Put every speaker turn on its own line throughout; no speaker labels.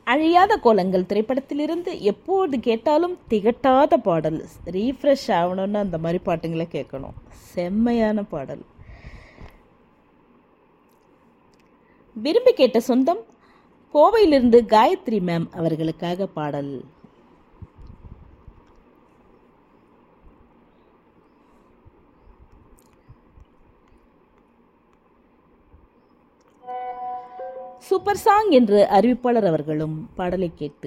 அழியாத கோலங்கள் திரைப்படத்திலிருந்து எப்போது கேட்டாலும் திகட்டாத பாடல் ரீஃப்ரெஷ் ஆகணும்னு அந்த மாதிரி பாட்டுங்களை கேட்கணும் செம்மையான பாடல் விரும்பி கேட்ட சொந்தம் கோவையிலிருந்து காயத்ரி மேம் அவர்களுக்காக பாடல் சூப்பர் சாங் என்று அறிவிப்பாளர் அவர்களும் பாடலை கேட்டு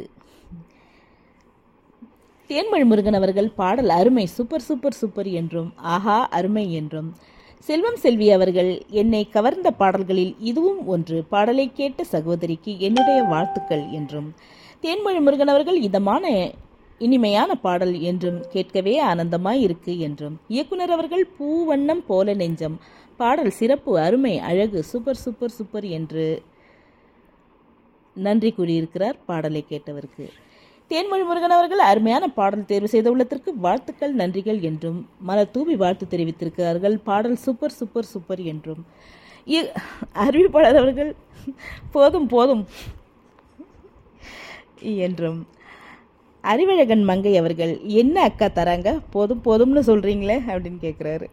தேன்மொழி முருகன் அவர்கள் பாடல் அருமை சூப்பர் சூப்பர் சூப்பர் என்றும் ஆஹா அருமை என்றும் செல்வம் செல்வி அவர்கள் என்னை கவர்ந்த பாடல்களில் இதுவும் ஒன்று பாடலை கேட்ட சகோதரிக்கு என்னுடைய வாழ்த்துக்கள் என்றும் தேன்மொழி முருகன் அவர்கள் இதமான இனிமையான பாடல் என்றும் கேட்கவே ஆனந்தமாய் இருக்கு என்றும் இயக்குனர் அவர்கள் பூவண்ணம் போல நெஞ்சம் பாடல் சிறப்பு அருமை அழகு சூப்பர் சூப்பர் சூப்பர் என்று நன்றி கூறியிருக்கிறார் பாடலை கேட்டவருக்கு தேன்மொழி முருகன் அவர்கள் அருமையான பாடல் தேர்வு செய்துள்ளதற்கு வாழ்த்துக்கள் நன்றிகள் என்றும் மலர் தூவி வாழ்த்து தெரிவித்திருக்கிறார்கள் பாடல் சூப்பர் சூப்பர் சூப்பர் என்றும் இ- அறிவிப்பாளர் அவர்கள் போதும் போதும் என்றும் அறிவழகன் மங்கை அவர்கள் என்ன அக்கா தராங்க போதும் போதும்னு சொல்றீங்களே அப்படின்னு கேட்குறாரு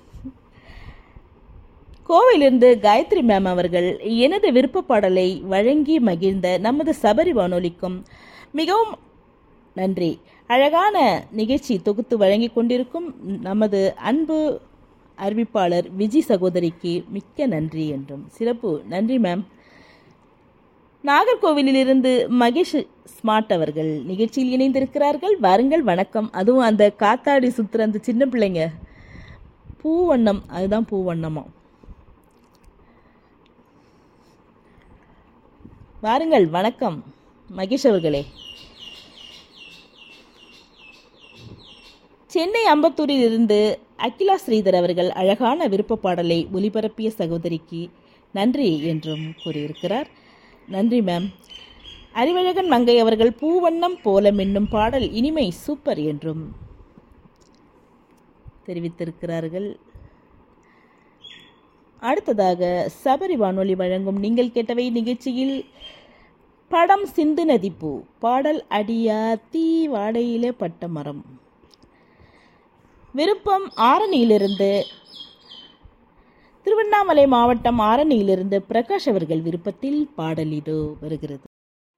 கோவையிலிருந்து காயத்ரி மேம் அவர்கள் எனது விருப்ப பாடலை வழங்கி மகிழ்ந்த நமது சபரி வானொலிக்கும் மிகவும் நன்றி அழகான நிகழ்ச்சி தொகுத்து வழங்கி கொண்டிருக்கும் நமது அன்பு அறிவிப்பாளர் விஜி சகோதரிக்கு மிக்க நன்றி என்றும் சிறப்பு நன்றி மேம் நாகர்கோவிலிலிருந்து மகேஷ் ஸ்மார்ட் அவர்கள் நிகழ்ச்சியில் இணைந்திருக்கிறார்கள் வாருங்கள் வணக்கம் அதுவும் அந்த காத்தாடி சுத்துற அந்த சின்ன பிள்ளைங்க பூவண்ணம் அதுதான் பூவண்ணமா வாருங்கள் வணக்கம் மகேஷ் அவர்களே சென்னை அம்பத்தூரில் இருந்து அகிலா ஸ்ரீதர் அவர்கள் அழகான விருப்ப பாடலை ஒலிபரப்பிய சகோதரிக்கு நன்றி என்றும் கூறியிருக்கிறார் நன்றி மேம் அறிவழகன் மங்கை அவர்கள் பூவண்ணம் போல மின்னும் பாடல் இனிமை சூப்பர் என்றும் தெரிவித்திருக்கிறார்கள் அடுத்ததாக சபரி வானொலி வழங்கும் நீங்கள் கேட்டவை நிகழ்ச்சியில் படம் சிந்து நதிப்பூ பாடல் அடியா தீ வாடையிலே பட்ட மரம் விருப்பம் ஆரணியிலிருந்து திருவண்ணாமலை மாவட்டம் ஆரணியிலிருந்து பிரகாஷ் அவர்கள் விருப்பத்தில் பாடல் இதோ வருகிறது